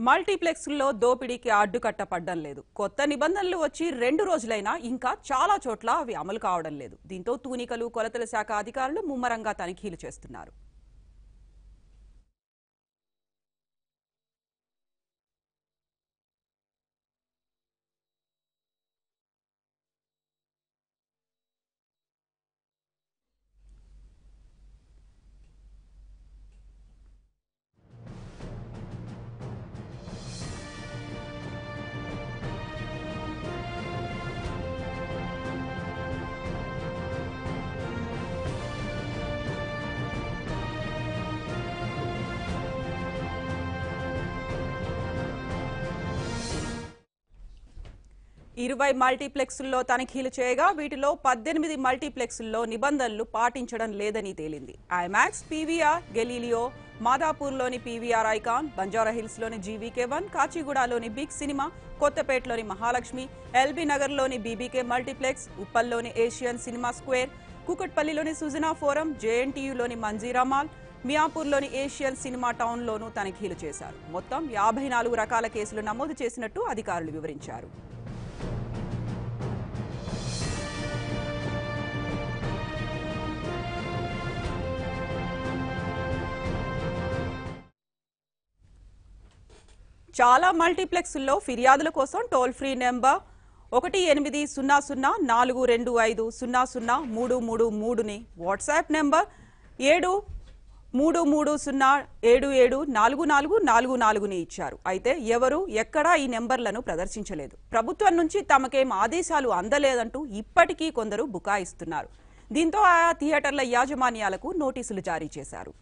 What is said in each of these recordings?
మల్టీప్లెక్స్లో దోపిడీకి అడ్డుకట్ట పడ్డం లేదు కొత్త నిబంధనలు వచ్చి రెండు రోజులైనా ఇంకా చాలా చోట్ల అవి అమలు కావడం లేదు దీంతో తూనికలు కొలతల శాఖ అధికారులు ముమ్మరంగా తనిఖీలు చేస్తున్నారు ఇరవై మల్టీప్లెక్స్ల్లో తనిఖీలు చేయగా వీటిలో పద్దెనిమిది మల్టీప్లెక్స్ల్లో నిబంధనలు పాటించడం లేదని తేలింది ఐమాక్స్ పీవీఆర్ గెలీలియో మాదాపూర్లోని పీవీఆర్ ఐకాన్ బంజారాహిల్స్లోని జీవీకే వన్ కాచిగూడలోని బిగ్ సినిమా కొత్తపేటలోని మహాలక్ష్మి ఎల్బీ నగర్లోని బీబీకే మల్టీప్లెక్స్ ఉప్పల్లోని ఏషియన్ సినిమా స్క్వేర్ కూకట్పల్లిలోని సుజనా ఫోరం జేఎన్టీయూలోని మంజీరా మాల్ మియాపూర్లోని ఏషియన్ సినిమా టౌన్లోనూ తనిఖీలు చేశారు మొత్తం యాభై నాలుగు రకాల కేసులు నమోదు చేసినట్టు అధికారులు వివరించారు చాలా మల్టీప్లెక్స్ల్లో ఫిర్యాదుల కోసం టోల్ ఫ్రీ నెంబర్ ఒకటి ఎనిమిది సున్నా సున్నా నాలుగు రెండు ఐదు సున్నా సున్నా మూడు మూడు మూడుని వాట్సాప్ నెంబర్ ఏడు మూడు మూడు సున్నా ఏడు ఏడు నాలుగు నాలుగు నాలుగు నాలుగుని ఇచ్చారు అయితే ఎవరు ఎక్కడా ఈ నెంబర్లను ప్రదర్శించలేదు ప్రభుత్వం నుంచి తమకేం ఆదేశాలు అందలేదంటూ ఇప్పటికీ కొందరు బుకాయిస్తున్నారు దీంతో ఆయా థియేటర్ల యాజమాన్యాలకు నోటీసులు జారీ చేశారు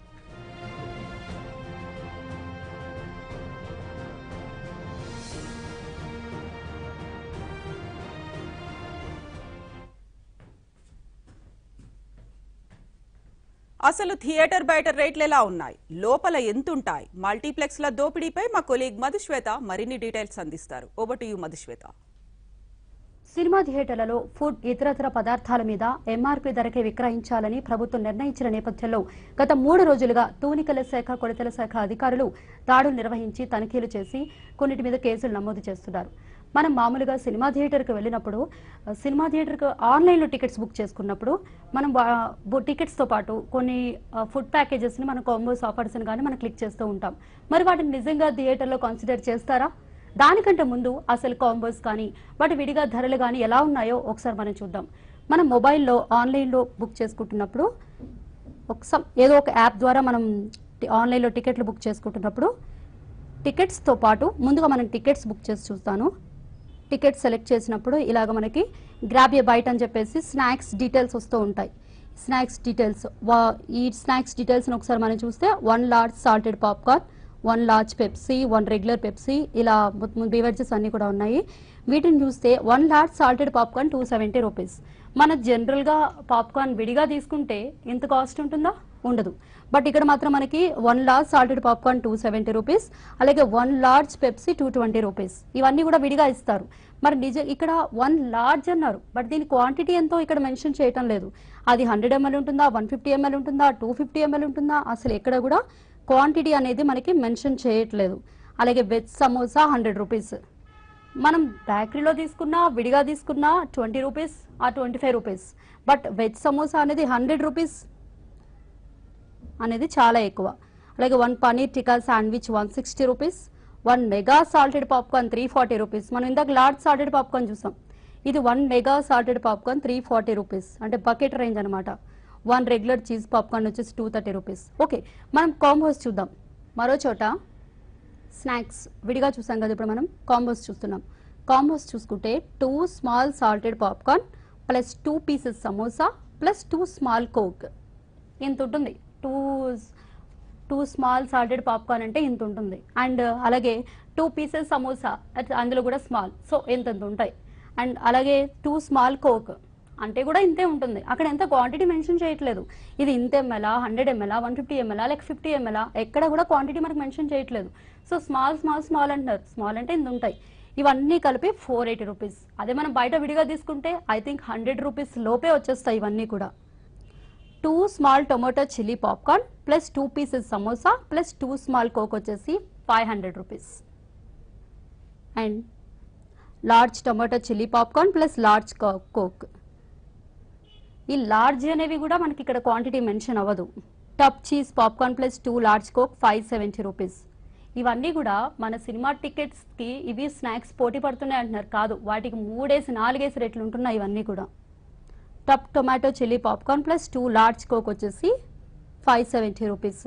అసలు థియేటర్ బయట రేట్లు ఎలా ఉన్నాయి లోపల ఎంతుంటాయి మల్టీప్లెక్స్ల దోపిడీపై మా కొలీగ్ మధుశ్వేత మరిన్ని డీటెయిల్స్ అందిస్తారు over to you Madhushweta cinema థియేటర్లలో ఫుడ్ ఇతరతర పదార్థాల మీద ఎంఆర్పీ ధరకే విక్రయించాలని ప్రభుత్వం నిర్ణయించిన నేపథ్యంలో గత మూడు రోజులుగా తూనికల శాఖ కొలతల శాఖ అధికారులు దాడులు నిర్వహించి తనిఖీలు చేసి కొన్నిటి మీద కేసులు నమోదు చేస్తున్నారు మనం మామూలుగా సినిమా థియేటర్కి వెళ్ళినప్పుడు ఆ, సినిమా థియేటర్కి ఆన్లైన్లో టికెట్స్ బుక్ చేసుకున్నప్పుడు మనం వా- బు- టికెట్స్తో పాటు కొన్ని ఆ, ఫుడ్ ప్యాకేజెస్ని మన కాంబోస్ ఆఫర్స్ని కానీ మనం క్లిక్ చేస్తూ ఉంటాం మరి వాటిని నిజంగా థియేటర్లో కన్సిడర్ చేస్తారా దానికంటే ముందు అసలు కాంబోస్ కానీ వాటి విడిగా ధరలు కానీ ఎలా ఉన్నాయో ఒకసారి మనం చూద్దాం మనం మొబైల్లో ఆన్లైన్లో బుక్ చేసుకుంటున్నప్పుడు ఒకసారి ఏదో ఒక యాప్ ద్వారా మనం టి- ఆన్లైన్లో టికెట్లు బుక్ చేసుకుంటున్నప్పుడు టికెట్స్తో పాటు ముందుగా మనం టికెట్స్ బుక్ చేసి చూస్తాను టికెట్ సెలెక్ట్ చేసినప్పుడు ఇలాగ మనకి గ్రాబ్ ఏ బైట్ అని చెప్పేసి స్నాక్స్ డీటెయిల్స్ వస్తూ ఉంటాయి స్నాక్స్ డీటెయిల్స్ వా ఈ స్నాక్స్ డీటెయిల్స్ని ఒకసారి మనం చూస్తే one large salted popcorn one large Pepsi one regular Pepsi ఇలా బీవరేజెస్ అన్నీ కూడా ఉన్నాయి వీటిని చూస్తే one large salted popcorn two seventy rupees మన జనరల్గా పాప్కార్న్ విడిగా తీసుకుంటే ఎంత కాస్ట్ ఉంటుందా ఉండదు బట్ ఇక్కడ మాత్రం మనకి one large salted popcorn two seventy rupees అలాగే one large Pepsi two twenty rupees ఇవన్నీ కూడా విడిగా ఇస్తారు మరి నిజ ఇక్కడ వన్ లార్జ్ అన్నారు బట్ దీని క్వాంటిటీ ఎంతో ఇక్కడ మెన్షన్ చేయటం లేదు అది హండ్రెడ్ ఎంఎల్ ఉంటుందా వన్ ఫిఫ్టీ ఎంఎల్ ఉంటుందా టూ ఫిఫ్టీ ఎంఎల్ ఉంటుందా అసలు ఎక్కడ కూడా క్వాంటిటీ అనేది మనకి మెన్షన్ చేయట్లేదు అలాగే వెజ్ సమోసా హండ్రెడ్ రూపీస్ మనం బేకరీలో తీసుకున్నా విడిగా తీసుకున్నా ట్వంటీ రూపీస్ ఆ twenty five rupees but veg samosa అనేది హండ్రెడ్ రూపీస్ అనేది చాలా ఎక్కువ అలాగే one paneer tikka sandwich one sixty rupees one mega salted popcorn three forty rupees మనం ఇందాక లార్జ్ సాల్టెడ్ పాప్కార్న్ చూసాం ఇది one mega salted popcorn three forty rupees అంటే బకెట్ రేంజ్ అనమాట వన్ రెగ్యులర్ చీజ్ పాప్కార్న్ వచ్చేసి టూ థర్టీ రూపీస్ ఓకే మనం combos చూద్దాం మరో చోట స్నాక్స్ విడిగా చూసాం కదా ఇప్పుడు మనం కాంబోస్ చూస్తున్నాం కాంబోస్ చూసుకుంటే two small salted popcorn plus two pieces samosa plus two small Coke ఇంత ఉంటుంది two two small salted popcorn అంటే ఇంత ఉంటుంది అండ్ అలాగే టూ పీసెస్ సమోసా అట్- అందులో కూడా స్మాల్ సో ఇంత ఇంత ఉంటాయి అండ్ అలాగే టూ స్మాల్ కోక్ అంటే కూడా ఇంతే ఉంటుంది అక్కడ ఎంత క్వాంటిటీ మెన్షన్ చేయట్లేదు ఇది ఇంత ML hundred ML one fifty ML లేక ఫిఫ్టీ ఎంఎల్ ఎక్కడ కూడా క్వాంటిటీ మనకు మెన్షన్ చేయట్లేదు సో స్మాల్ స్మాల్ స్మాల్ అంటున్నారు స్మాల్ అంటే ఇంత ఉంటాయి ఇవన్నీ కలిపి ఫోర్ ఎయిటీ రూపీస్ అదే మనం బయట విడిగా తీసుకుంటే ఐ థింక్ హండ్రెడ్ రూపీస్ లోపే వచ్చేస్తాయి ఇవన్నీ కూడా two small tomato chilli popcorn plus two pieces samosa plus two small Coke వచ్చేసి five hundred rupees and large tomato chilli popcorn plus large Coke ఈ లార్జ్ అనేవి కూడా మనకి ఇక్కడ క్వాంటిటీ మెన్షన్ అవ్వదు tub cheese popcorn plus two large Coke five seventy rupees ఇవన్నీ కూడా మన సినిమా టికెట్స్కి ఇవి స్నాక్స్ పోటీ పడుతున్నాయి అంటున్నారు కాదు వాటికి మూడేసి నాలుగేసి రేట్లు ఉంటున్నాయి ఇవన్నీ కూడా tub tomato chilli popcorn plus two large Coke వచ్చేసి five seventy rupees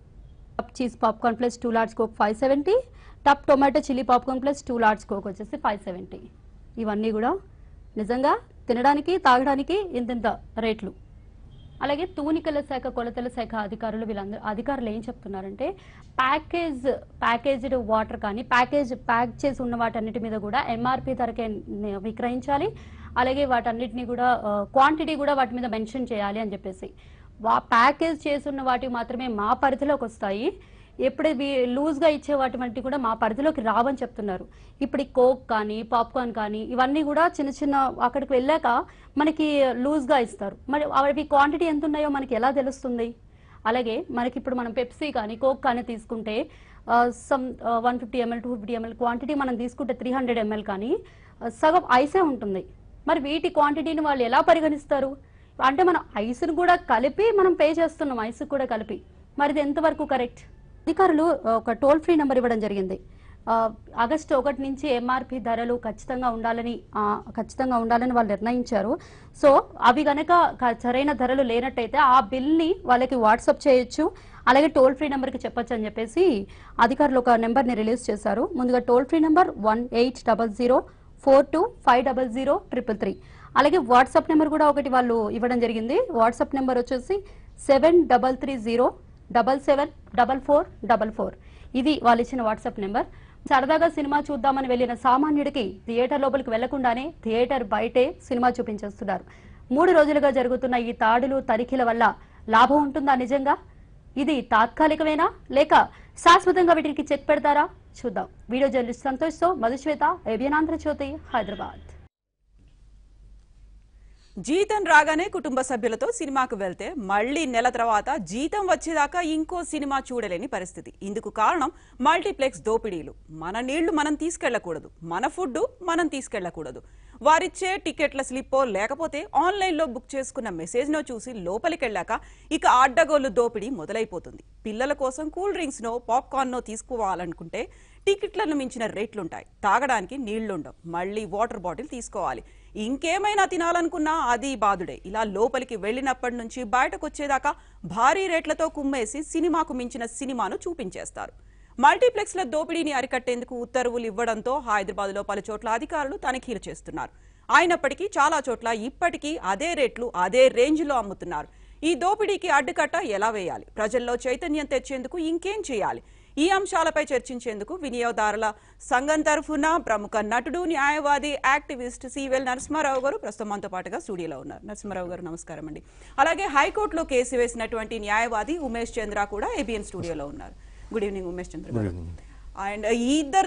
tub cheese popcorn plus two large Coke five seventy tub tomato chilli popcorn plus two large Coke వచ్చేసి ఫైవ్ సెవెంటీ ఇవన్నీ కూడా నిజంగా తినడానికి తాగడానికి ఇంతింత రేట్లు అలాగే తూనికల శాఖ కొలతల శాఖ అధికారులు వీళ్ళందరూ అధికారులు ఏం చెప్తున్నారంటే ప్యాకేజ్ ప్యాకేజ్డ్ వాటర్ కానీ ప్యాకేజ్ ప్యాక్ చేసి ఉన్న వాటన్నిటి మీద కూడా ఎంఆర్పి ధరకే ని- విక్రయించాలి అలాగే వాటన్నిటిని కూడా క్వాంటిటీ కూడా వాటి మీద మెన్షన్ చేయాలి అని చెప్పేసి వా ప్యాకేజ్ చేసి ఉన్న వాటికి మాత్రమే మా పరిధిలోకి వస్తాయి ఎప్పుడు ఇవి లూజ్గా ఇచ్చే వాటి వంటి కూడా మా పరిధిలోకి రావని చెప్తున్నారు ఇప్పుడు ఈ కోక్ కానీ పాప్కార్న్ కానీ ఇవన్నీ కూడా చిన్న చిన్న అక్కడికి వెళ్ళాక మనకి లూజ్గా ఇస్తారు మరి అవి క్వాంటిటీ ఎంత ఉన్నాయో మనకి ఎలా తెలుస్తుంది అలాగే మనకి ఇప్పుడు మనం పెప్సీ కానీ కోక్ కానీ తీసుకుంటే some one fifty ML two fifty ML quantity మనం తీసుకుంటే త్రీ హండ్రెడ్ ఎంఎల్ కానీ ఆ, సగం ఐసే ఉంటుంది మరి వీటి క్వాంటిటీని వాళ్ళు ఎలా పరిగణిస్తారు అంటే మనం ఐస్ను కూడా కలిపి మనం పే చేస్తున్నాం ఐస్ కూడా కలిపి మరి ఇది ఎంతవరకు కరెక్ట్ అధికారులు ఆ, ఒక టోల్ ఫ్రీ నెంబర్ ఇవ్వడం జరిగింది ఆ, ఆగస్టు ఒకటి నుంచి ఎంఆర్పి ధరలు ఖచ్చితంగా ఉండాలని ఆ, ఖచ్చితంగా ఉండాలని వాళ్ళు నిర్ణయించారు సో అవి గనక క- సరైన ధరలు లేనట్టయితే ఆ బిల్ని వాళ్ళకి వాట్సాప్ చేయొచ్చు అలాగే టోల్ ఫ్రీ నెంబర్కి చెప్పొచ్చు అని చెప్పేసి అధికారులు ఒక నెంబర్ని రిలీజ్ చేశారు ముందుగా toll free number one eight double zero four two five double zero triple three అలాగే వాట్సాప్ నెంబర్ కూడా ఒకటి వాళ్ళు ఇవ్వడం జరిగింది వాట్సాప్ నెంబర్ వచ్చేసి seven double three zero double seven double four double four ఇది వాళ్ళు ఇచ్చిన వాట్సాప్ నెంబర్ సరదాగా సినిమా చూద్దామని వెళ్ళిన సామాన్యుడికి థియేటర్ లోపలికి వెళ్లకుండానే థియేటర్ బయటే సినిమా చూపించేస్తున్నారు మూడు రోజులుగా జరుగుతున్న ఈ తాడులు తనిఖీల వల్ల లాభం ఉంటుందా నిజంగా ఇది తాత్కాలికమేనా లేక శాశ్వతంగా వీటికి చెక్ పెడతారా చూద్దాం వీడియో జర్నలిస్ట్ సంతోష్తో మధుశ్వేత ఏబియన్ ఆంధ్రజ్యోతి హైదరాబాద్ జీతం రాగానే కుటుంబ సభ్యులతో సినిమాకు వెళ్తే మళ్ళీ నెల తర్వాత జీతం వచ్చేదాకా ఇంకో సినిమా చూడలేని పరిస్థితి ఇందుకు కారణం మల్టీప్లెక్స్ దోపిడీలు మన నీళ్లు మనం తీసుకెళ్లకూడదు మన ఫుడ్ మనం తీసుకెళ్లకూడదు వారిచ్చే టికెట్ల స్లిప్పో లేకపోతే ఆన్లైన్లో బుక్ చేసుకున్న మెసేజ్నో చూసి లోపలికెళ్ళాక ఇక అడ్డగోలు దోపిడీ మొదలైపోతుంది పిల్లల కోసం కూల్ డ్రింక్స్నో పాప్కార్న్నో తీసుకోవాలనుకుంటే టికెట్లను మించిన రేట్లుంటాయి తాగడానికి నీళ్లుండవు మళ్ళీ వాటర్ బాటిల్ తీసుకోవాలి ఇంకేమైనా తినాలనుకున్నా అది బాదుడే ఇలా లోపలికి వెళ్ళినప్పటి నుంచి బయటకు వచ్చేదాకా భారీ రేట్లతో కుమ్మేసి సినిమాకు మించిన సినిమాను చూపించేస్తారు మల్టీప్లెక్స్ల దోపిడీని అరికట్టేందుకు ఉత్తర్వులు ఇవ్వడంతో హైదరాబాద్లో పలు చోట్ల అధికారులు తనిఖీలు చేస్తున్నారు అయినప్పటికీ చాలా చోట్ల ఇప్పటికీ అదే రేట్లు అదే రేంజ్లో అమ్ముతున్నారు ఈ దోపిడీకి అడ్డుకట్ట ఎలా వేయాలి ప్రజల్లో చైతన్యం తెచ్చేందుకు ఇంకేం చేయాలి ఈ అంశాలపై చర్చించేందుకు వినియోగదారుల సంఘం తరఫున ప్రముఖ నటుడు న్యాయవాది యాక్టివిస్ట్ సివెల్ నరసింహారావు గారు ప్రస్తుతం మనతో పాటుగా స్టూడియోలో ఉన్నారు నరసింహారావు గారు నమస్కారం అండి అలాగే హైకోర్టులో కేసు వేసినటువంటి న్యాయవాది ఉమేష్ చంద్ర కూడా ఏబిఎన్ స్టూడియోలో ఉన్నారు గుడ్ ఈవినింగ్ ఉమేష్ చంద్ర గారు అండ్ ఈ ఇద్దరు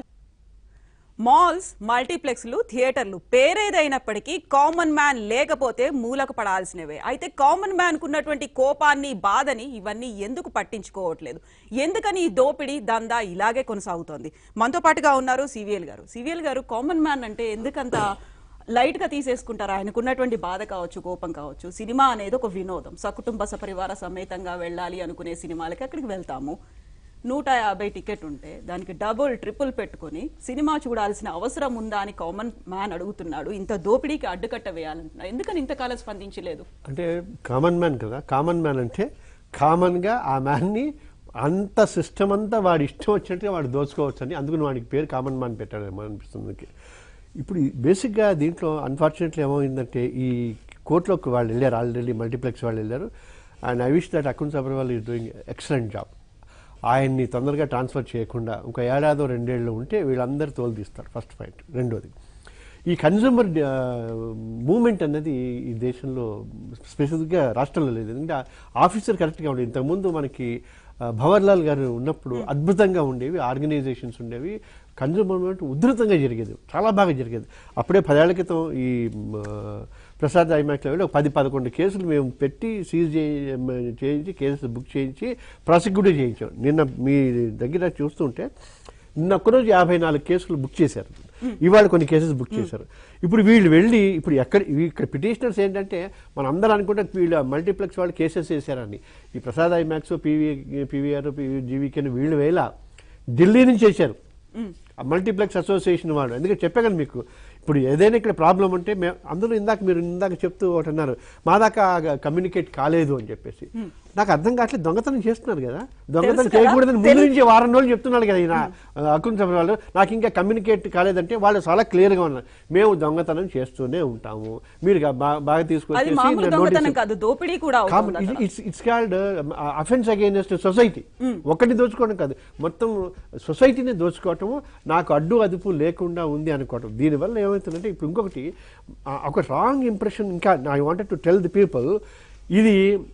మాల్స్ మల్టీప్లెక్స్లు థియేటర్లు పేరేదైనప్పటికీ కామన్ మ్యాన్ లేకపోతే మూలకు పడాల్సినవే అయితే కామన్ మ్యాన్ కున్నటువంటి కోపాన్ని బాధని ఇవన్నీ ఎందుకు పట్టించుకోవట్లేదు ఎందుకని ఈ దోపిడీ దందా ఇలాగే కొనసాగుతోంది మనతో పాటుగా ఉన్నారు సివిఎల్ గారు సివిఎల్ గారు కామన్ మ్యాన్ అంటే ఎందుకంత లైట్ గా తీసేసుకుంటారు ఆయనకున్నటువంటి బాధ కావచ్చు కోపం కావచ్చు సినిమా అనేది ఒక వినోదం సకుటుంబ సపరివార సమేతంగా వెళ్ళాలి అనుకునే సినిమాలకి అక్కడికి వెళ్తాము నూట యాభై టికెట్ ఉంటే దానికి డబుల్ ట్రిపుల్ పెట్టుకొని సినిమా చూడాల్సిన అవసరం ఉందా అని కామన్ మ్యాన్ అడుగుతున్నాడు ఇంత దోపిడీకి అడ్డుకట్ట వేయాలంటున్నాడు ఎందుకని ఇంతకాలం స్పందించలేదు అంటే కామన్ మ్యాన్ కదా కామన్ మ్యాన్ అంటే కామన్గా ఆ మ్యాన్ని అంత సిస్టమ్ అంతా వాడి ఇష్టం వచ్చినట్టుగా వాడు దోచుకోవచ్చు అని అందుకని వాడికి పేరు కామన్ మ్యాన్ పెట్టాడేమో అనిపిస్తుంది నాకు. ఇప్పుడు ఈ బేసిక్గా దీంట్లో అన్ఫార్చునేట్లీ ఏమైందంటే ఈ కోర్టులోకి వాళ్ళు వెళ్ళారు ఆల్రెడీ మల్టీప్లెక్స్ వాళ్ళు వెళ్ళారు and I wish that Akun Sabharwal is doing excellent job ఆయన్ని తొందరగా ట్రాన్స్ఫర్ చేయకుండా ఒక ఏడాదో రెండేళ్ళు ఉంటే వీళ్ళందరూ తోలు తీస్తారు ఫస్ట్ పాయింట్ రెండోది ఈ కన్జ్యూమర్ మూమెంట్ అన్నది ఈ దేశంలో స్పెసిఫిక్గా రాష్ట్రంలో లేదు ఎందుకంటే ఆఫీసర్ కరెక్ట్గా ఉండేది ఇంతకుముందు మనకి ఆ, భవర్లాల్ గారు ఉన్నప్పుడు అద్భుతంగా ఉండేవి ఆర్గనైజేషన్స్ ఉండేవి కన్జ్యూమర్ మూమెంట్ ఉధృతంగా జరిగేది చాలా బాగా జరిగేది అప్పుడే పదేళ్ల క్రితం ఈ మ, ప్రసాద్ ఐమాక్లో వెళ్ళి ఒక పది పదకొండు కేసులు మేము పెట్టి సీజ్ చేయించి కేసు బుక్ చేయించి ప్రాసిక్యూట్ చేయించాం నిన్న మీ దగ్గర చూస్తుంటే నిన్న ఒక్కరోజు యాభై నాలుగు కేసులు బుక్ చేశారు ఇవాళ కొన్ని కేసెస్ బుక్ చేశారు ఇప్పుడు వీళ్ళు వెళ్ళి ఇప్పుడు ఎక్కడ ఇవి ఇక్కడ పిటిషనర్స్ ఏంటంటే మనం అందరూ అనుకుంటే వీళ్ళు మల్టీప్లెక్స్ వాళ్ళు కేసెస్ చేశారని ఈ Prasad IMAX PV PVR GVK వీళ్ళు వేళ ఢిల్లీ నుంచి చేశారు మల్టీప్లెక్స్ అసోసియేషన్ వాడు ఎందుకంటే చెప్పాను మీకు ఇప్పుడు ఏదైనా ఇక్కడ ప్రాబ్లం ఉంటే మేము అందరూ ఇందాక మీరు ఇందాక చెప్తూ ఒకటి అన్నారు మా దాకా కమ్యూనికేట్ కాలేదు అని చెప్పేసి నాకు అర్థం కావట్లేదు దొంగతనం చేస్తున్నారు కదా దొంగతనం తెలుసు కదా? చేయకూడదని ముందు నుంచి వారం రోజులు చెప్తున్నాడు కదా ఈయన అకున్ సభ వాళ్ళు నాకు ఇంకా కమ్యూనికేట్ కాలేదంటే వాళ్ళు చాలా క్లియర్గా ఉన్నారు మేము దొంగతనం చేస్తూనే ఉంటాము మీరు గా- బా- బాగా అది తీసుకొచ్చేసి మామూలు notice- దొంగతనం కాదు దోపిడీ కూడా అవుతుంది అక్కడ. It's it's called offence against society ఒకటి దోచుకోవడం కాదు మొత్తం సొసైటీని దోచుకోవటము నాకు అడ్డు అదుపు లేకుండా ఉంది అనుకోవటం దీనివల్ల ఏమవుతుందంటే ఇప్పుడు ఇంకొకటి ఆ, ఒక రాంగ్ ఇంప్రెషన్ ఇంకా I wanted to tell the people ఇది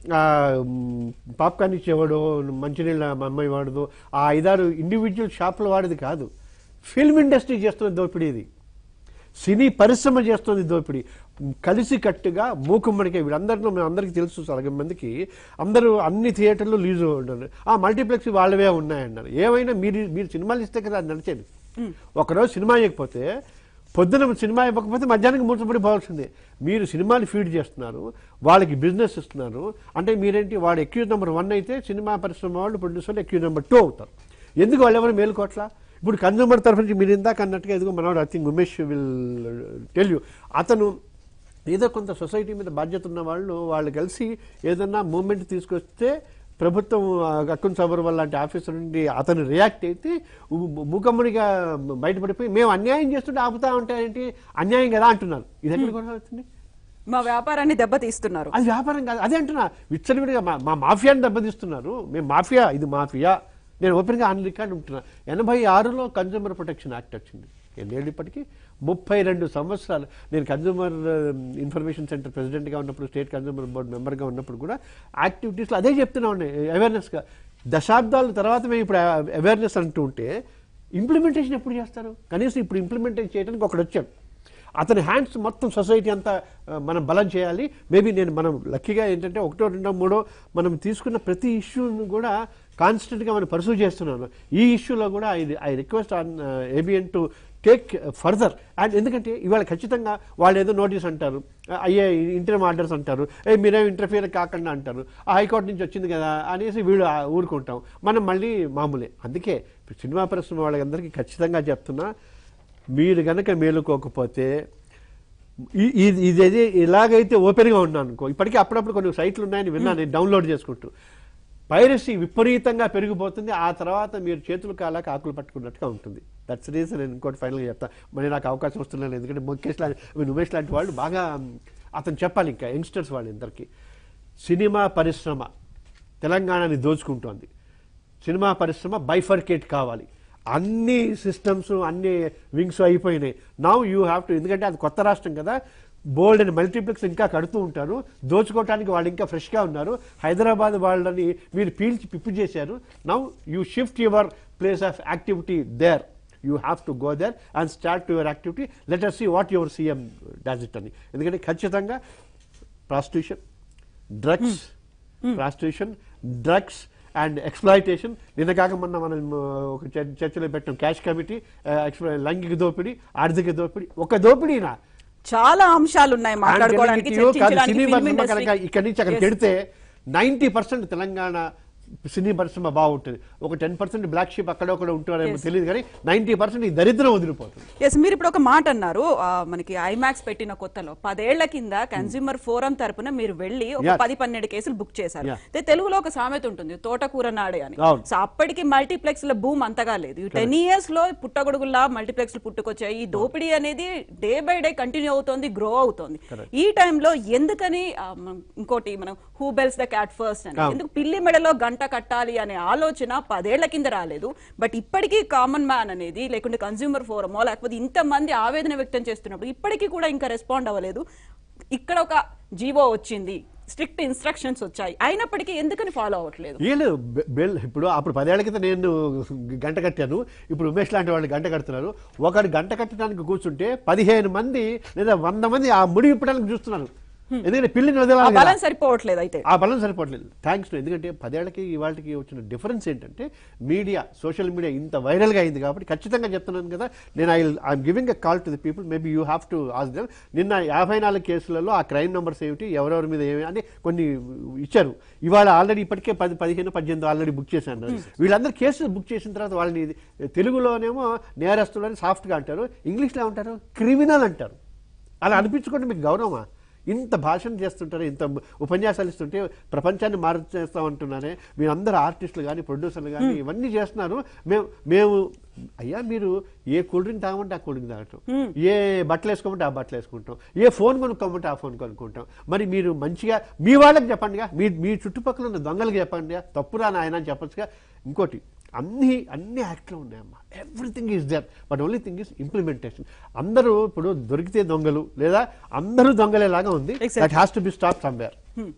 పాప్కార్న్ ఇచ్చేవాడు మంచినీళ్ళ మా అమ్మాయి వాడదు ఆ ఐదారు ఇండివిజువల్ షాపుల వాడిది కాదు ఫిల్మ్ ఇండస్ట్రీ చేస్తున్న దోపిడీ ఇది సినీ పరిశ్రమ చేస్తుంది దోపిడీ కలిసి కట్టుగా మూకుమ్మడికే వీళ్ళందరిలో మేము అందరికీ తెలుసు సగం మందికి అందరూ అన్ని థియేటర్లు లీజు ఉన్నారు ఆ మల్టీప్లెక్స్ వాళ్ళవే ఉన్నాయన్నారు ఏమైనా మీరు మీరు సినిమాలు ఇస్తే కదా అది నడిచేది ఒకరోజు సినిమా ఇవ్వకపోతే పొద్దున సినిమా ఇవ్వకపోతే మధ్యాహ్నం మూర్చపడి పోవాల్సిందే మీరు సినిమాలు ఫీడ్ చేస్తున్నారు వాళ్ళకి బిజినెస్ ఇస్తున్నారు అంటే మీరేంటి వాడు ఎక్యూజ్ నెంబర్ వన్ అయితే సినిమా పరిశ్రమ వాళ్ళు ప్రొడ్యూసర్లు ఎక్యూజ్ నెంబర్ టూ అవుతారు ఎందుకు వాళ్ళు ఎవరు మేలుకోవట్లా ఇప్పుడు కన్జ్యూమర్ తరఫు నుంచి మీరు ఇందాక అన్నట్టుగా ఎదుగు మనవాడు I think Umesh will tell you అతను ఏదో కొంత సొసైటీ మీద బాధ్యత ఉన్న వాళ్ళు వాళ్ళు కలిసి ఏదన్నా మూమెంట్ తీసుకొస్తే ప్రభుత్వం అక్కున్ సబర్ వల్ల లాంటి ఆఫీసర్ నుండి అతను రియాక్ట్ అయితే ము- మూకమ్మడిగా బయటపడిపోయి మేము అన్యాయం చేస్తుంటే ఆపుతా ఉంటాయంటే అన్యాయం కదా అంటున్నారు ఇది ఎక్కడ కొనసాగుతుంది మా వ్యాపారాన్ని దెబ్బతీస్తున్నారు అది వ్యాపారం కాదు అదే అంటున్నా విచ్చలవిడిగా మా మా మాఫియాని దెబ్బతీస్తున్నారు మేము మాఫియా ఇది మాఫియా నేను ఓపెన్గా ఆన్ రికార్డు ఉంటున్నా ఎనభై ఆరులో కన్జ్యూమర్ ప్రొటెక్షన్ యాక్ట్ వచ్చింది ఎన్నేళ్ళు ఇప్పటికీ ముప్పై రెండు సంవత్సరాలు నేను కన్జ్యూమర్ ఇన్ఫర్మేషన్ సెంటర్ ప్రెసిడెంట్గా ఉన్నప్పుడు స్టేట్ కన్జ్యూమర్ బోర్డు మెంబర్గా ఉన్నప్పుడు కూడా యాక్టివిటీస్లో అదే చెప్తున్నా ఉన్నాయి అవేర్నెస్గా దశాబ్దాల తర్వాత మేము ఇప్పుడు అవేర్నెస్ అంటూ ఉంటే ఇంప్లిమెంటేషన్ ఎప్పుడు చేస్తారు కనీసం ఇప్పుడు ఇంప్లిమెంటేషన్ చేయడానికి ఒకడు వచ్చాడు అతని హ్యాండ్స్ మొత్తం సొసైటీ అంతా ఆ, మనం బలం చేయాలి మేబీ నేను మనం లక్కీగా ఏంటంటే ఒకటో రెండో మూడో మనం తీసుకున్న ప్రతి ఇష్యూను కూడా కాన్స్టెంట్గా మనం పర్సూ చేస్తున్నాను ఈ ఇష్యూలో కూడా I I request on ABN to take further and ఎందుకంటే ఇవాళ ఖచ్చితంగా వాళ్ళు ఏదో నోటీస్ అంటారు అయ్యే ఇంటర్మ్ ఆర్డర్స్ అంటారు ఏ మీరేం ఇంటర్ఫియర్ కాకుండా అంటారు ఆ హైకోర్టు నుంచి వచ్చింది కదా అనేసి వీళ్ళు ఆ ఊరుకుంటాం మనం మళ్ళీ మామూలే అందుకే ఇప్పుడు సినిమా పరిశ్రమ వాళ్ళందరికీ ఖచ్చితంగా చెప్తున్నా మీరు గనక మేలుకోకపోతే ఈ- ఇది ఇదేది ఇలాగైతే ఓపెన్గా ఉన్నాను అనుకో ఇప్పటికీ అప్పుడప్పుడు కొన్ని సైట్లు ఉన్నాయని విన్నాను నేను డౌన్లోడ్ చేసుకుంటూ పైరసీ విపరీతంగా పెరిగిపోతుంది ఆ తర్వాత మీరు చేతులు కాలాక ఆకులు పట్టుకున్నట్టుగా ఉంటుంది దట్స్ రీజన్ నేను ఇంకోటి ఫైనల్గా చెప్తా మరి నాకు అవకాశం వస్తున్నాను ఎందుకంటే ముఖేష్ లాంటి I mean, ఉమేష్ లాంటి వాళ్ళు బాగా అతను చెప్పాలి ఇంకా యంగ్స్టర్స్ వాళ్ళు ఇద్దరికి సినిమా పరిశ్రమ తెలంగాణని దోచుకుంటోంది సినిమా పరిశ్రమ బైఫర్కేట్ కావాలి అన్ని సిస్టమ్స్ అన్ని వింగ్స్ అయిపోయినాయి నవ్ యూ హ్యావ్ టు ఎందుకంటే అది కొత్త రాష్ట్రం కదా బోల్డ్ అండ్ మల్టీప్లెక్స్ ఇంకా కడుతూ ఉంటారు దోచుకోవటానికి వాళ్ళు ఇంకా ఫ్రెష్గా ఉన్నారు హైదరాబాద్ వాళ్ళని మీరు పీల్చి పిప్పు చేశారు now you shift your place of activity there you have to go there and start your activity let us see what your CM does it అని ఎందుకంటే ఖచ్చితంగా prostitution drugs prostitution drugs and exploitation నిన్న కాక మొన్న మనం ఆ, ఒక చర్- చర్చలో పెట్టాం క్యాష్ కమిటీ ఆ, ఎక్స్ప్లా- లైంగిక దోపిడీ ఆర్థిక దోపిడీ ఒక దోపిడీనా చాలా అంశాలు ఉన్నాయి మాట్లాడుకోవడానికి కాదు, సినీ చర్చించడానికి film పరిశ్రమ industry. కనుక ఇక్కడి నుంచి అక్కడ Yes. పెడితే నైన్టీ పర్సెంట్ తెలంగాణ సినీ పరిశ్రమ బాగుంటుంది ఒక టెన్ పర్సెంట్ బ్లాక్ షీప్ అక్కడ ఒకడ ఉంటారేమో Yes. తెలియదు కానీ నైన్టీ పర్సెంట్ ఈ దరిద్రం వదిలిపోతుంది ఎస్ మీరు ఇప్పుడు ఒక మాట అన్నారు ఆ, మనకి ఐమాక్స్ పెట్టిన కొత్తలో పదేళ్ల కింద కన్స్యూమర్ ఫోరం తరపున మీరు వెళ్ళి ఒక Yeah. పది పన్నెండు కేసులు బుక్ చేశారు Yeah. అయితే తెలుగులో ఒక సామెత ఉంటుంది తోటకూర నాడే అని అవును. సో అప్పటికి మల్టీప్లెక్స్ లో భూమ్ అంతగా లేదు టెన్ ఇయర్స్ లో పుట్టగొడుగుల్లా మల్టీప్లెక్స్ పుట్టుకొచ్చాయి ఈ దోపిడీ అనేది డే బై డే కంటిన్యూ అవుతోంది గ్రో అవుతోంది ఈ టైంలో ఎందుకని ఆ, మనం ఇంకోటి మనం who bells the cat first అని అవును. ఎందుకు పిల్లి మెడలో గంట కట్టాలి అనే ఆలోచన పదేళ్ల కింద రాలేదు బట్ ఇప్పటికీ కామన్ మ్యాన్ అనేది లేకుంటే కన్స్యూమర్ ఫోరమో లేకపోతే ఇంతమంది ఆవేదన వ్యక్తం చేస్తున్నప్పుడు ఇప్పటికీ కూడా ఇంకా రెస్పాండ్ అవ్వలేదు ఇక్కడ ఒక జీవో వచ్చింది స్ట్రిక్ట్ ఇన్స్ట్రక్షన్స్ వచ్చాయి అయినప్పటికీ ఎందుకని ఫాలో అవ్వట్లేదు వీళ్ళు బె- బెల్ ఇప్పుడు అప్పుడు పదేళ్ల క్రితం నేను గంట కట్టాను ఇప్పుడు ఉమేష్ లాంటి వాళ్ళు గంట కడుతున్నారు ఒకడు గంట కట్టడానికి కూర్చుంటే పదిహేను మంది లేదా వంద మంది ఆ ముడి ఇప్పడానికి చూస్తున్నారు ఎందుకంటే పిల్లిని ఆ వదలాలి కదా. బలం సరిపోవట్లేదు అయితే ఆ బలం సరిపోవట్లేదు థ్యాంక్స్ ఎందుకంటే పదేళ్లకి ఇవాళకి వచ్చిన డిఫరెన్స్ ఏంటంటే మీడియా సోషల్ మీడియా ఇంత వైరల్గా అయింది కాబట్టి ఖచ్చితంగా చెప్తున్నాను కదా నేను I I'm giving a call to the people maybe you have to ask them నిన్న యాభై నాలుగు కేసులలో ఆ క్రైమ్ నెంబర్స్ ఏమిటి ఎవరెవరి మీద ఏమి అని కొన్ని ఇచ్చారు ఇవాళ ఆల్రెడీ ఇప్పటికే పది పదిహేను పద్దెనిమిది ఆల్రెడీ బుక్ చేశాను వీళ్ళందరూ కేసులు బుక్ చేసిన తర్వాత వాళ్ళని తెలుగులోనేమో నేరస్తులు అని సాఫ్ట్గా అంటారు ఇంగ్లీష్లో ఏమంటారు క్రిమినల్ అంటారు అలా అనిపించుకుంటే మీకు గౌరవమా ఇంత భాషణ చేస్తుంటారు ఇంత ఉపన్యాసాలు ఇస్తుంటే ప్రపంచాన్ని మార్చేస్తామంటున్నారే మీరు అందరు ఆర్టిస్టులు కానీ ప్రొడ్యూసర్లు కానీ ఇవన్నీ చేస్తున్నారు మేము మేము అయ్యా మీరు ఏ కూల్ డ్రింక్ తాగమంటే ఆ కూల్ డ్రింక్ తాగటం ఏ బట్టలు వేసుకోమంటే ఆ బట్టలు వేసుకుంటాం ఏ ఫోన్ కొనుక్కోమంటే ఆ ఫోన్ కొనుక్కుంటాం మరి మీరు మంచిగా మీ వాళ్ళకి చెప్పండిగా మీ మీ చుట్టుపక్కల ఉన్న దొంగలకి చెప్పండిగా తప్పురా నాయన అని చెప్పొచ్చుగా ఇంకోటి అన్ని అన్ని యాక్ట్లో ఉన్నాయమ్మా everything is there but only thing is implementation అందరూ ఇప్పుడు దొరికితే దొంగలు లేదా అందరూ దొంగలేలాగా ఉంది Exactly. That has to be stop somewhere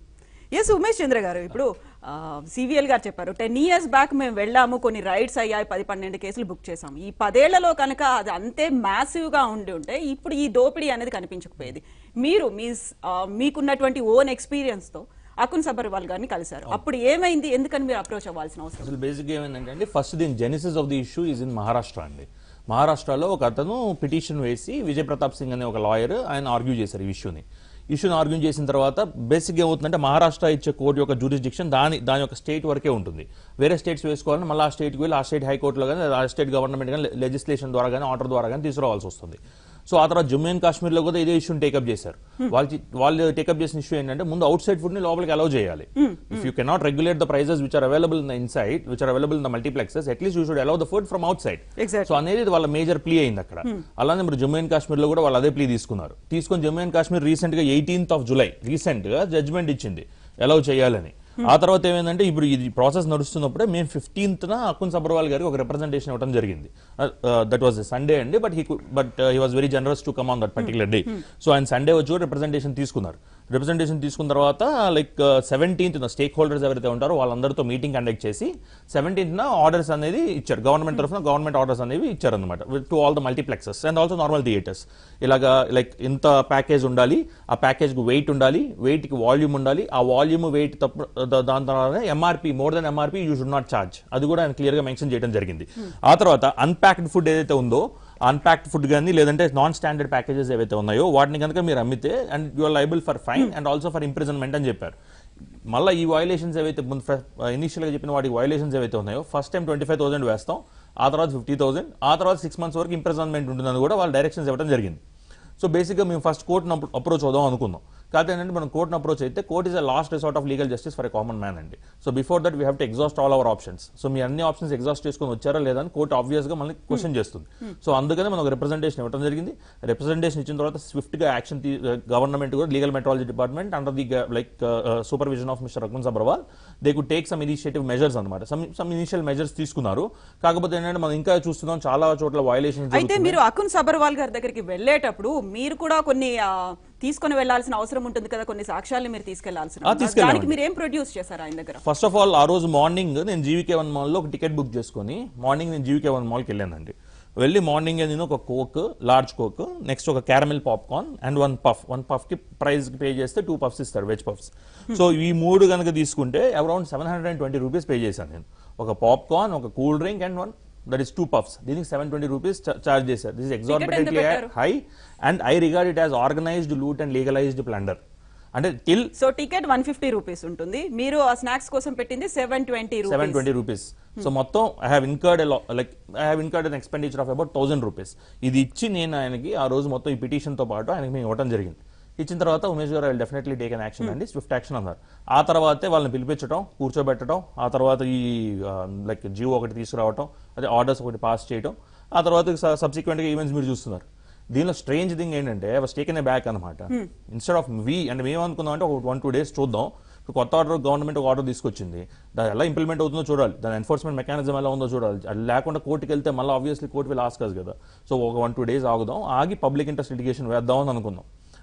yes Umesh Chandra garu ఇప్పుడు సివిఎల్ గారు చెప్పారు టెన్ ఇయర్స్ బ్యాక్ మేము వెళ్ళాము కొన్ని రైడ్స్ అయ్యాయి పది పన్నెండు కేసులు బుక్ చేసాము ఈ పదేళ్లలో కనుక అది అంతే massive గా ఉండి ఉంటే ఇప్పుడు ఈ దోపిడీ అనేది కనిపించకపోయేది మీరు మీ స్- ఆ, మీకున్నటువంటి ఓన్ ఎక్స్పీరియన్స్ తో అకున్ సబర్వాల్ గారిని కలిశారు అప్పుడు ఏమైంది ఎందుకని మీరు అప్రోచ్ అవ్వాల్సిన అవసరం అసలు బేసిక్గా ఏమైందంటే అండి ఫస్ట్ దీని genesis of the issue is in Maharashtra అండి మహారాష్ట్రలో ఒక అతను పిటిషన్ వేసి విజయ్ ప్రతాప్ సింగ్ అనే ఒక లాయర్ ఆయన ఆర్గ్యూ చేశారు ఈ ఇష్యూని ఇష్యూని ఆర్గ్యూ చేసిన తర్వాత బేసిక్ ఏమవుతుందంటే మహారాష్ట్ర ఇచ్చే కోర్టు యొక్క జూరిస్డిక్షన్ దాని దాని యొక్క స్టేట్ వరకే ఉంటుంది వేరే స్టేట్స్ వేసుకోవాలని మళ్ళీ ఆ స్టేట్కి వెళ్ళి ఆ స్టేట్ హైకోర్టులో కానీ ఆ స్టేట్ గవర్నమెంట్ కానీ లెజిస్లేషన్ ద్వారా కానీ ఆర్డర్ ద్వారా కానీ తీసుకురావాల్సి వస్తుంది సో ఆ తర్వాత జమ్మూ అండ్ కాశ్మీర్లో కూడా ఇదే ఇష్యూని టేకప్ చేశారు వాళ్ళు చి- వాళ్ళు టేకప్ చేసిన ఇష్యూ ఏంటంటే ముందు అవుట్ సైడ్ ఫుడ్ ని లోపలికి అలౌ చేయాలి if you cannot regulate the prices which are available in the inside which are available in the multiplexes at least you should allow the food from outside Exactly. So అనేది వాళ్ళ major plea అయింది అక్కడ అలానే మరి Jammu and Kashmir లో కూడా వాళ్ళు అదే ప్లీ తీసుకున్నారు తీసుకొని జమ్మూ అండ్ కాశ్మీర్ రీసెంట్ గా ఎయిటీన్త్ ఆఫ్ జులై రీసెంట్ గా జడ్జ్మెంట్ ఇచ్చింది అలౌ చేయాలని ఆ తర్వాత ఏమైందంటే ఇప్పుడు ఇది ప్రాసెస్ నడుస్తున్నప్పుడే మేము ఫిఫ్టీన్త్ న అకున్ సబర్వాల్ గారికి ఒక రిప్రజెంటేషన్ ఇవ్వడం జరిగింది దట్ వాజ్ సండే అండి but he but he was very generous to come on that particular day so ఆయన సండే వచ్చి కూడా రిప్రజెంటేషన్ తీసుకున్నారు రిప్రజెంటేషన్ తీసుకున్న తర్వాత లైక్ సెవెంటీన్త్ స్టేక్ హోల్డర్స్ ఎవరైతే ఉంటారో వాళ్ళందరితో మీటింగ్ కండక్ట్ చేసి సెవెంటీన్త్ న ఆర్డర్స్ అనేది ఇచ్చారు గవర్నమెంట్ తరఫున గవర్నమెంట్ ఆర్డర్స్ అనేవి ఇచ్చారు అనమాట to all the multiplexes and also normal theatres ఇలాగా లైక్ ఇంత ప్యాకేజ్ ఉండాలి ఆ ప్యాకేజ్ కు వెయిట్ ఉండాలి వెయిట్ కి వాల్యూమ్ ఉండాలి ఆ వాల్యూమ్ వెయిట్ తప్పు దా- దాని తర్వాత MRP more than MRP you should not charge అది కూడా ఆయన క్లియర్ గా మెన్షన్ చేయడం జరిగింది ఆ తర్వాత అన్ప్యాక్డ్ ఫుడ్ ఏదైతే ఉందో అన్ప్యాక్డ్ ఫుడ్ కానీ లేదంటే నాన్ స్టాండర్డ్ ప్యాకేజెస్ ఏవైతే ఉన్నాయో వాటిని కనుక మీరు అమ్మితే and you are liable for fine and also for imprisonment అని చెప్పారు మళ్ళీ ఈ వైలేషన్స్ ఏవైతే ముందు ఇనిషియల్ గా చెప్పిన వాటి వైలేషన్స్ ఏవైతే ఉన్నాయో first time twenty five thousand వేస్తాం ఆ తర్వాత ఫిఫ్టీ థౌసండ్ ఆ తర్వాత సిక్స్ మంత్స్ వరకు ఇంప్రిజన్మెంట్ ఉంటుందని కూడా వాళ్ళు డైరెక్షన్స్ ఇవ్వడం జరిగింది సో బేసిక్గా మేము ఫస్ట్ కోర్టును అప్రోచ్ అవుదాం అనుకున్నాం కాకపోతే ఏంటంటే మనం కోర్టును అప్రోచ్ అయితే court is a last resort of legal justice for a common man అండి so before that we have to exhaust all our options so మీ అన్ని ఆప్షన్స్ ఎగ్జాస్ట్ చేసుకొని వచ్చారా లేదా అని కోర్టు ఆబ్వియస్ గా మనకి క్వశ్చన్ చేస్తుంది సో అందుకనే మనం ఒక రిప్రజెంటేషన్ ఇవ్వడం జరిగింది రిప్రజెంటేషన్ ఇచ్చిన తర్వాత స్విఫ్ట్ గా యాక్షన్ గవర్నమెంట్ కూడా legal metrology department under the like supervision of mister Raghun Sabharwal they could take some initiative measures అనమాట సమ్ సమ్ ఇనిషియల్ మెజర్స్ తీసుకున్నారు కాకపోతే ఏంటంటే మనం ఇంకా చూస్తున్నాం చాలా చోట్ల వైలేషన్ అయితే మీరు అకున్ సబర్వాల్ గారి దగ్గరికి వెళ్ళేటప్పుడు మీరు కూడా కొన్ని ఆ, తీసుకొని వెళ్లాల్సిన అవసరం ఉంటుంది కదా కొన్ని సాక్ష్యాలను మీరు తీసుకెళ్లాల్సిన ఆ, తీసుకెళ్ళామండి. దానికి మీరు ఏం ప్రొడ్యూస్ చేశారు ఆయన దగ్గర ఫస్ట్ ఆఫ్ ఆల్ ఆ రోజు మార్నింగ్ నేను జీవికే వన్ మాల్లో ఒక టికెట్ బుక్ చేసుకొని మార్నింగ్ నేను జీవికే వన్ మాల్కి వెళ్ళానండి వెళ్ళి మార్నింగ్ నేను ఒక కోక్ లార్జ్ కోక్ నెక్స్ట్ ఒక caramel popcorn and one puff one puff కి ప్రైస్ పే చేస్తే టూ పఫ్స్ ఇస్తారు వెజ్ పఫ్స్ సో ఈ మూడు కనుక తీసుకుంటే around seven hundred and twenty rupees pay చేశాను నేను ఒక పాప్కార్న్ ఒక cool drink and one that is two puffs దీనికి సెవెన్ ట్వంటీ రూపీస్ చార్జ్ చేశారు దిస్ ఎగ్జార్బిటెంట్లీ పెట్టారు? High and I regard it as organised loot and legalised plunder అంటే till so ticket one fifty rupees ఉంటుంది మీరు ఆ snacks కోసం పెట్టింది seven twenty seven rupees twenty rupees so మొత్తం I have incurred like I have incurred an expenditure of about thousand rupees ఇది ఇచ్చి నేను ఆయనకి ఆ రోజు మొత్తం ఈ పిటిషన్ తో పాటు ఆయనకి మేము ఇవ్వడం జరిగింది ఇచ్చిన తర్వాత ఉమేష్ గారు I definitely take an action అండి స్విఫ్ట్ యాక్షన్ అన్నారు ఆ తర్వాతే వాళ్ళని పిలిపించడం కూర్చోబెట్టడం ఆ తర్వాత ఈ లైక్ జియో ఒకటి తీసుకురావటం అదే ఆర్డర్స్ ఒకటి పాస్ చేయడం ఆ తర్వాత సబ్సిక్వెంట్ గా ఈవెంట్స్ మీరు చూస్తున్నారు దీనిలో స్ట్రేంజ్ థింగ్ ఏంటంటే వాస్ టేకెన్ ఏ బ్యాక్ అనమాట ఇన్స్టెడ్ ఆఫ్ వి అంటే మేము అనుకున్నాం అంటే ఒక వన్ టూ డేస్ చూద్దాం ఇప్పుడు కొత్త ఆర్డర్ గవర్నమెంట్ ఒక ఆర్డర్ తీసుకొచ్చింది దాని ఎలా ఇంప్లిమెంట్ అవుతుందో చూడాలి దాని ఎన్ఫోర్స్మెంట్ మెకానిజం ఎలా ఉందో చూడాలి అది లేకుండా కోర్టుకి వెళ్తే మళ్ళీ obviously court will ask us కదా సో ఒక వన్ టూ డేస్ ఆగుదాం ఆగి పబ్లిక్ ఇంట్రెస్ట్ లిటిగేషన్ వేద్దాం అని అనుకున్నాం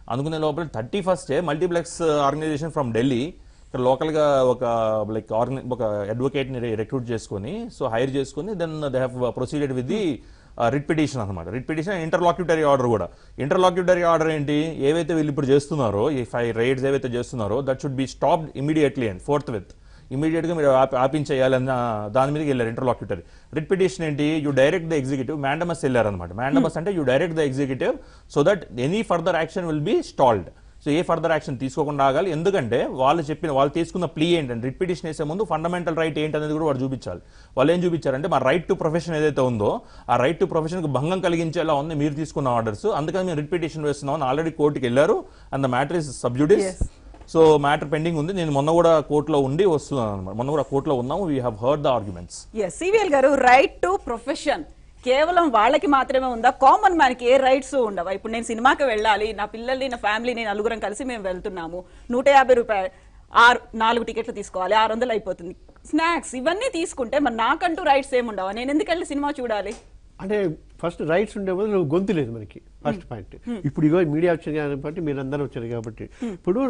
అనుకునే లోపల thirty first multiplex organisation from Delhi ఇక్కడ లోకల్ గా ఒక లైక్ ఆర్గనై ఒక అడ్వకేట్ ని రిక్రూట్ చేసుకొని సో హైర్ చేసుకొని then they have proceeded with the writ petition అనమాట రిట్ పిటిషన్ ఇంటర్లాక్యుటరీ ఆర్డర్ కూడా ఇంటర్లాక్యుటరీ ఆర్డర్ ఏంటి ఏవైతే వీళ్ళు ఇప్పుడు చేస్తున్నారో ఈ ఫైవ్ రైడ్స్ ఏవైతే చేస్తున్నారో that should be stopped immediately and forthwith immediate గా మీరు ఆపి- ఆపించేయాలన్న దాని మీదకి వెళ్ళారు ఇంటర్లాక్యుటరీ రిట్ పిటిషన్ ఏంటి you direct the executive mandamus వెళ్ళారనమాట మ్యాండమస్ అంటే you direct the executive so that any further action will be stalled so ఏ ఫర్దర్ యాక్షన్ తీసుకోకుండా ఆగాలి ఎందుకంటే వాళ్ళు చెప్పిన వాళ్ళు తీసుకున్న ప్లీ ఏంటంటే రిట్ పిటిషన్ వేసే ముందు ఫండమెంటల్ రైట్ ఏంటి అనేది కూడా వాడు చూపించాలి వాళ్ళు ఏం చూపించారంటే మా రైట్ టు ప్రొఫెషన్ ఏదైతే ఉందో ఆ రైట్ టు ప్రొఫెషన్ కు భంగం కలిగించేలా ఉంది మీరు తీసుకున్న ఆర్డర్స్ అందుకని మేము రిట్ పిటిషన్ వేస్తున్నాం ఆల్రెడీ కోర్టుకి వెళ్ళారు and the matter is sub judice Yes. So matter pending ఉంది నేను మొన్న కూడా కోర్టులో ఉండి వస్తున్నాను అనమాట మొన్న కూడా కోర్టులో ఉన్నాము we have heard the arguments S CVL గారు రైట్ టు ప్రొఫెషన్ కేవలం వాళ్ళకి మాత్రమే ఉందా కామన్ మ్యాన్ కి ఏ రైట్స్ ఉండవా ఇప్పుడు నేను సినిమాకి వెళ్ళాలి నా పిల్లల్ని నా ఫ్యామిలీని నలుగురం కలిసి మేము వెళ్తున్నాము నూట యాభై రూపాయలు ఆరు నాలుగు టికెట్లు తీసుకోవాలి ఆరు వందలు అయిపోతుంది స్నాక్స్ ఇవన్నీ తీసుకుంటే మరి నాకంటూ రైట్స్ ఏముండవా నేను ఎందుకు వెళ్ళి సినిమా చూడాలి అంటే ఫస్ట్ రైట్స్ ఉండే బదులు గొంతు లేదు మనకి ఫస్ట్ పాయింట్ ఇప్పుడు ఇగో మీడియా వచ్చింది కాబట్టి మీరు అందరూ వచ్చారు కాబట్టి ఇప్పుడు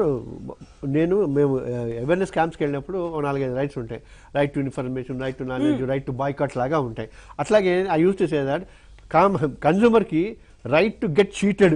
నేను మేము అవేర్నెస్ క్యాంప్స్కి వెళ్ళినప్పుడు ఓ నాలుగైదు రైట్స్ ఉంటాయి right to information right to knowledge right to boycott లాగా ఉంటాయి అట్లాగే I use to say that కామ్ కన్జ్యూమర్కి right to get cheated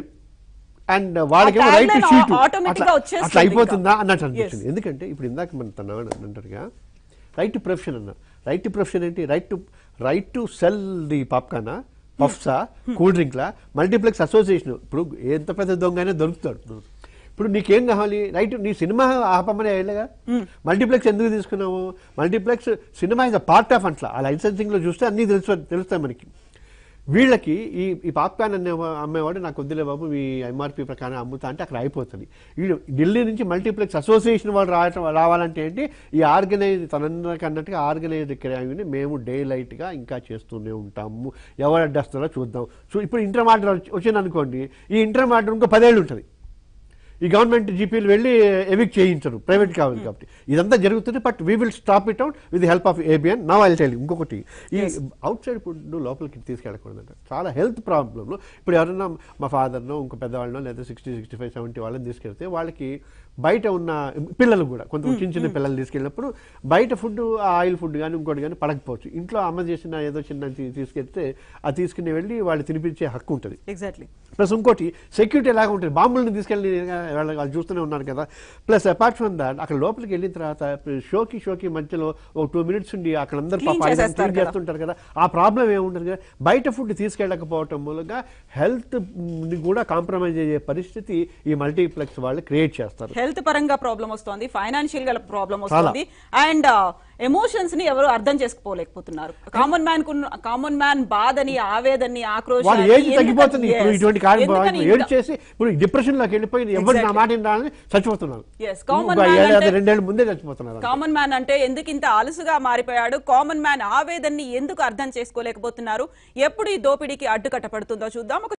and వాళ్ళకేమో ఆ right to timeline cheat automatic గా వచ్చేస్తుంది అట్లా అయిపోతుందా ఇంకా. అన్నట్టు అనిపించింది ఎందుకంటే ఇప్పుడు ఇందాక మన తన అంటారుగా రైట్ టు ప్రొఫెషన్ అన్న రైట్ టు ప్రొఫెషన్ ఏంటి right to right to sell the పాప్కార్నా పఫ్సా కూల్ డ్రింక్లా మల్టీప్లెక్స్ అసోసియేషన్ ఇప్పుడు ఎంత పెద్ద దొంగ అయినా దొరుకుతాడు ఇప్పుడు నీకేం కావాలి రైట్ నీ సినిమా ఆపమని వెళ్ళగా మల్టీప్లెక్స్ ఎందుకు తీసుకున్నావు multiplex cinema is a part of అట్లా ఆ లైసెన్సింగ్ లో చూస్తే అన్ని తెలుసు తెలుస్తాయి మనకి వీళ్ళకి ఈ ఈ పాప్కార్న్ అనే అమ్మేవాడు నాకు వద్దులే బాబు మీ ఎంఆర్పి ప్రకారం అమ్ముతా అంటే అక్కడ అయిపోతుంది వీళ్ళు ఢిల్లీ నుంచి మల్టీప్లెక్స్ అసోసియేషన్ వాళ్ళు రావటం రావాలంటే ఏంటి ఈ ఆర్గనైజ్ తనందరికి అన్నట్టుగా ఆర్గనైజ్డ్ క్రైమ్ని మేము డే లైట్గా ఇంకా చేస్తూనే ఉంటాము ఎవరు అడ్డస్తారో చూద్దాం సో ఇప్పుడు ఇంటర్ మార్టర్ వచ్చింది అనుకోండి ఈ ఇంటర్ మార్టర్ ఇంకో పదేళ్ళు ఉంటుంది ఈ గవర్నమెంట్ జీపీలు వెళ్ళి ఎవిక్ చేయించరు ప్రైవేట్ కావాలి కాబట్టి ఇదంతా జరుగుతుంది but we will stop it out with help of ABN now I tell ఇంకొకటి ఈ అవుట్ సైడ్ ఫుడ్ లోపలికి తీసుకెళ్ళకూడదంట చాలా హెల్త్ ప్రాబ్లంలో ఇప్పుడు ఎవరైనా మా ఫాదర్నో ఇంకో పెద్దవాళ్ళనో లేదా సిక్స్టీ సిక్స్టీ ఫైవ్ సెవెంటీ వాళ్ళని తీసుకెళ్తే వాళ్ళకి బయట ఉన్న పిల్లలు కూడా కొంత చిన్న చిన్న పిల్లలు తీసుకెళ్ళినప్పుడు బయట ఫుడ్ ఆయిల్ ఫుడ్ కానీ ఇంకోటి కానీ పడకపోవచ్చు ఇంట్లో అమ్మ చేసిన ఏదో చిన్న తీసుకెళ్తే అది తీసుకుని వెళ్ళి వాళ్ళు తినిపించే హక్కు ఉంటుంది ఎగ్జాక్ట్లీ ప్లస్ ఇంకోటి సెక్యూరిటీ ఎలాగ ఉంటుంది బాంబులను తీసుకెళ్ళి వాళ్ళ- వాళ్ళు చూస్తూనే ఉన్నారు కదా ప్లస్ అపార్ట్ ఫ్రమ్ దాట్ అక్కడ లోపలికి వెళ్ళిన తర్వాత షోకి షోకి మధ్యలో ఒక టూ మినిట్స్ ఉండి అక్కడ అందరు Clean పాప చేసేస్తారు క్లీన్ కదా. చేస్తుంటారు కదా ఆ ప్రాబ్లం ఏముండదు కదా బయట ఫుడ్ తీసుకెళ్ళకపోవటం మూలంగా హెల్త్ ని కూడా కాంప్రమైజ్ అయ్యే పరిస్థితి ఈ మల్టీప్లెక్స్ వాళ్ళు క్రియేట్ చేస్తారు హెల్త్ పరంగా ప్రాబ్లం వస్తుంది ఫైనాన్షియల్ గా ప్రాబ్లం చాలా. వస్తుంది అండ్ ఎమోషన్స్ ని ఎవరు అర్థం చేసుకోలేకపోతున్నారు కామన్ మ్యాన్ కామన్ మ్యాన్ బాధని ఆవేదని వాడు ఏజ్ తగ్గిపోతుంది ఇప్పుడు ఇటువంటి కార్యక్రమం ఏడు చేసి ఇప్పుడు డిప్రెషన్ లోకి వెళ్ళిపోయి ఎవరు నా Exactly. మాట వినాలని చచ్చిపోతున్నారు Yes, common ఒక man ఏడాది అంటే- రెండేళ్ళు ముందే చచ్చిపోతున్నారు కామన్ మ్యాన్ అంటే ఎందుకు ఇంత అలుసుగా మారిపోయాడు కామన్ మ్యాన్ ఆవేదన్ని ఎందుకు అర్థం చేసుకోలేకపోతున్నారు ఎప్పుడు ఈ దోపిడీకి అడ్డుకట్టపడుతుందో చూద్దాం ఒక